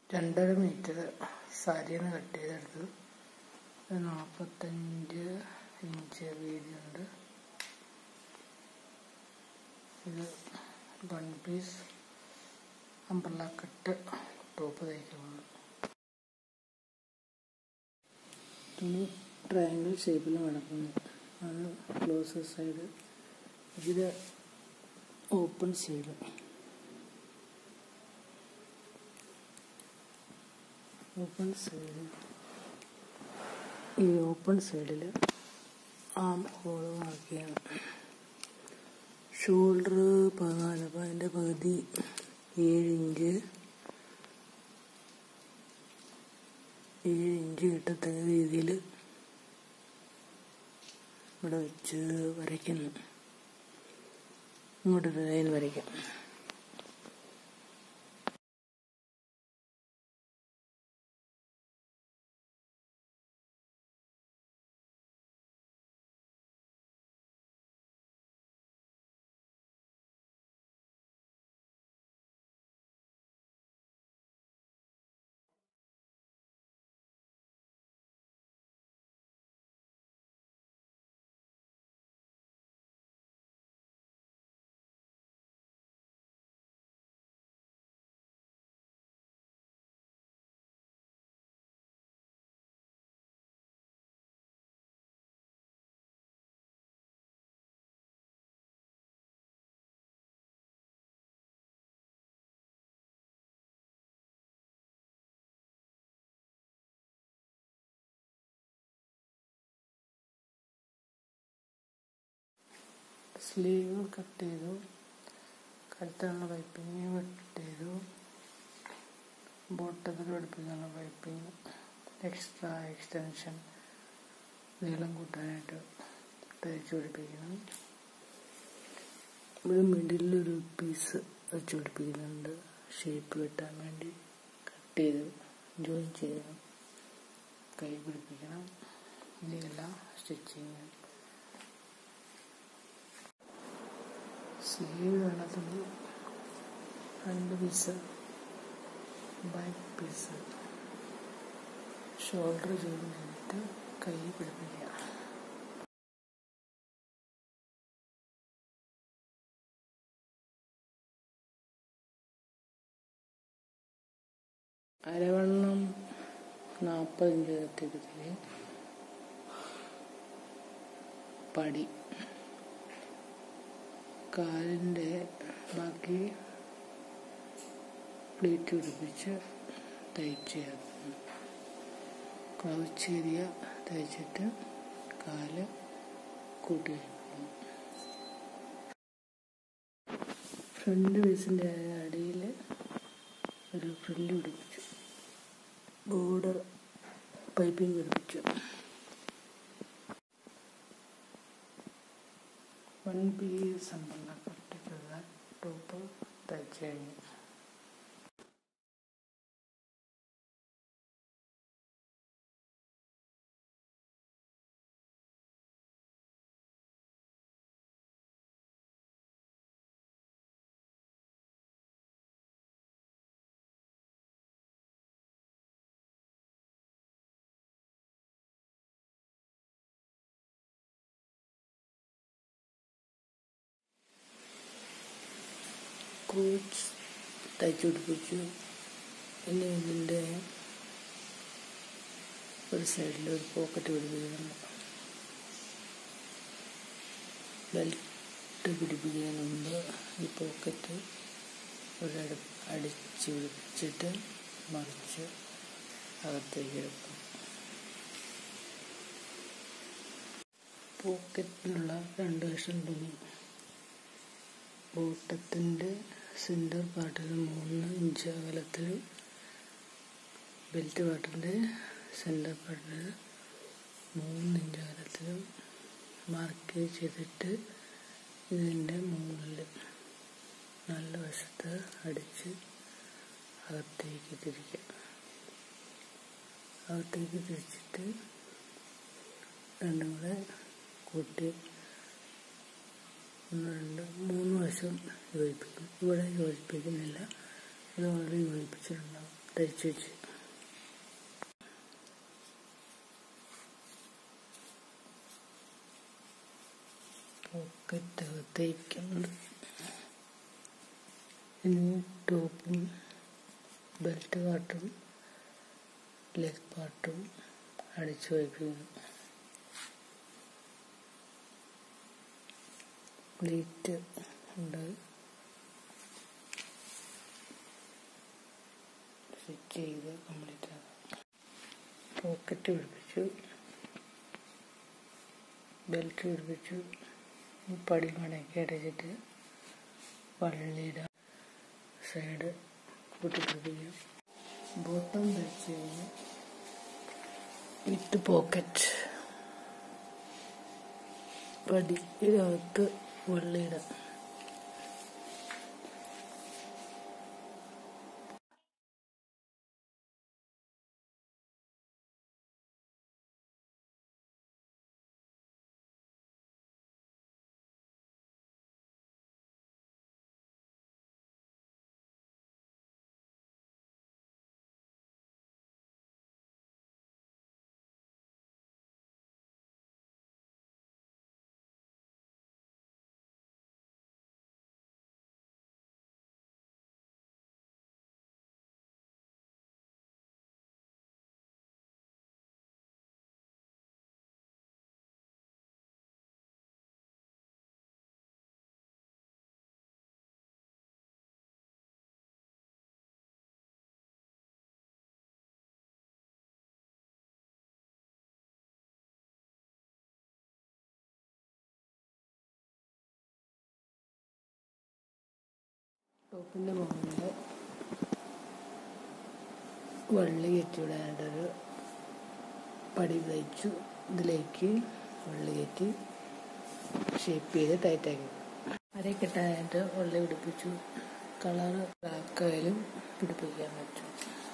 രണ്ടര മീറ്റർ സാരിയാണ് കട്ട് ചെയ്തെടുത്തത് ഇത് നാൽപ്പത്തഞ്ച് ഇഞ്ച് വീതിയുണ്ട് ഇത് one piece umbrella cut top തയ്ക്കുന്നത് തുണി ട്രയാങ്കിൾ ഷേപ്പിൽ മടക്കുന്നു അത് ക്ലോസ് സൈഡ് ഇത് ഓപ്പൺ സൈഡ് ഓപ്പൺ സൈഡ് ഈ ഓപ്പൺ സൈഡിൽ ആം ഹോൾ ആക്കിയാണ് ഷോൾഡർ പതിനാല് അപ്പോൾ അതിൻ്റെ പകുതി ഏഴ് ഇഞ്ച് ഏഴ് ഇഞ്ച് കിട്ടത്തക്ക രീതിയിൽ ഇവിടെ വെച്ച് വരയ്ക്കുന്നു ഇങ്ങോട്ടൊരു ലൈൻ വരയ്ക്കാം സ്ലീവ് കട്ട് ചെയ്തു കഴുത്തിനുള്ള പൈപ്പിങ് കട്ട് ചെയ്തു ബോട്ടത്തിൽ പഠിപ്പിക്കാനുള്ള പൈപ്പിങ് എക്സ്ട്രാ എക്സ്റ്റൻഷൻ നീളം കൂട്ടാനായിട്ട് തയ്ച്ചു പിടിപ്പിക്കണം ഇവിടെ മിഡിലൊരു പീസ് വെച്ച് പിടിപ്പിക്കുന്നുണ്ട് ഷേപ്പ് കിട്ടാൻ വേണ്ടി കട്ട് ചെയ്ത് ജോയിൻ ചെയ്യണം കൈ പിടിപ്പിക്കണം ഇനിയെല്ലാം സ്റ്റിച്ചിങ് സ്ലീവ് വേണ്ടതുണ്ട് രണ്ട് piece back piece shoulder join ചെയ്തിട്ട് കൈ പിടിപ്പിക്കുക അരവണ്ണം നാൽപ്പത് ഇഞ്ച് എത്തിക്കത്തില് പടി കാലിൻ്റെ ബാക്കി പ്ലേറ്റ് പിടിപ്പിച്ച് തയ്ച്ച് ക്രൗച്ചേരിയ തയ്ച്ചിട്ട് കാല് കൂട്ടി വയ്ക്കണം ഫ്രണ്ട് പീസിൻ്റെ അടിയിൽ ഒരു ഫ്രില്ല് പിടിപ്പിച്ചു ബോർഡർ പൈപ്പിംഗ് പിടിപ്പിച്ചു വൺ പീസ് ഉണ്ടല്ലോ കട്ടിട്ടുള്ള ടോപ്പ് തയ്ച്ച് കഴിഞ്ഞു ക്രൂച്ച് തയ്ച്ചു പിടിപ്പിച്ചു ഇനി ഇതിൻ്റെ ഒരു സൈഡിൽ ഒരു പോക്കറ്റ് പിടിപ്പിക്കണം ബെൽറ്റ് പിടിപ്പിക്കുന്നതിന് മുമ്പ് ഈ പോക്കറ്റ് ഒരട അടിച്ച് പിടിപ്പിച്ചിട്ട് മറിച്ച് അകത്തേക്ക് എടുക്കും പോക്കറ്റിനുള്ള രണ്ട് കഷ്ണം തുണി ഓട്ടത്തിൻ്റെ സെൻറ്റർ പാർട്ടിൽ മൂന്ന് ഇഞ്ച് അകലത്തിൽ ബെൽറ്റ് പാർട്ടിൻ്റെ സെൻറ്റർ പാർട്ടിൽ മൂന്ന് ഇഞ്ച് അകലത്തിലും മാർക്ക് ചെയ്തിട്ട് ഇതിൻ്റെ മുകളിൽ നല്ല വശത്ത് അടിച്ച് അകത്തേക്ക് തിരിക്കുക അകത്തേക്ക് തിരിച്ചിട്ട് രണ്ടും കൂടെ കൂട്ടി ഒന്ന് രണ്ട് മൂന്ന് വശം യോജിപ്പിക്കും ഇവിടെ യോജിപ്പിക്കുന്നില്ല ഇത് ഓൾറെഡി യോജിപ്പിച്ചിട്ടുണ്ടാവും തയ്ച്ചു വെച്ച് പോക്കറ്റ് തയ്ക്കുന്നുണ്ട് ഇനി ടോപ്പും ബെൽറ്റ് പാട്ടും ലെഗ് പാട്ടും അടിച്ചു വയ്ക്കുന്നു പ്ലീറ്റ് ഉണ്ട് സ്റ്റിച്ച് ചെയ്ത് കംപ്ലീറ്റ് ആക്കാം പോക്കറ്റ് പിടിപ്പിച്ചു ബെൽറ്റ് പിടിപ്പിച്ചു ഈ പടി മടക്കി അടച്ചിട്ട് വള്ളിയുടെ സൈഡ് കൂട്ടിപ്പിടിപ്പിക്കും ബോട്ടം തയ്ച്ച് കഴിഞ്ഞ് വിത്ത് പോക്കറ്റ് പടി ഇതിനകത്ത് വള്ളിയിടാം ടോപ്പിൻ്റെ മുകളിൽ വള്ളി കയറ്റിവിടാനായിട്ടൊരു പടി തയ്ച്ചു ഇതിലേക്ക് വള്ളി കയറ്റി ഷേപ്പ് ചെയ്ത് ടൈറ്റാക്കി അര കെട്ടാനായിട്ട് വള്ളി പിടിപ്പിച്ചു കളറ് ബ്ലാക്ക് ആയാലും പിടിപ്പിക്കാൻ പറ്റും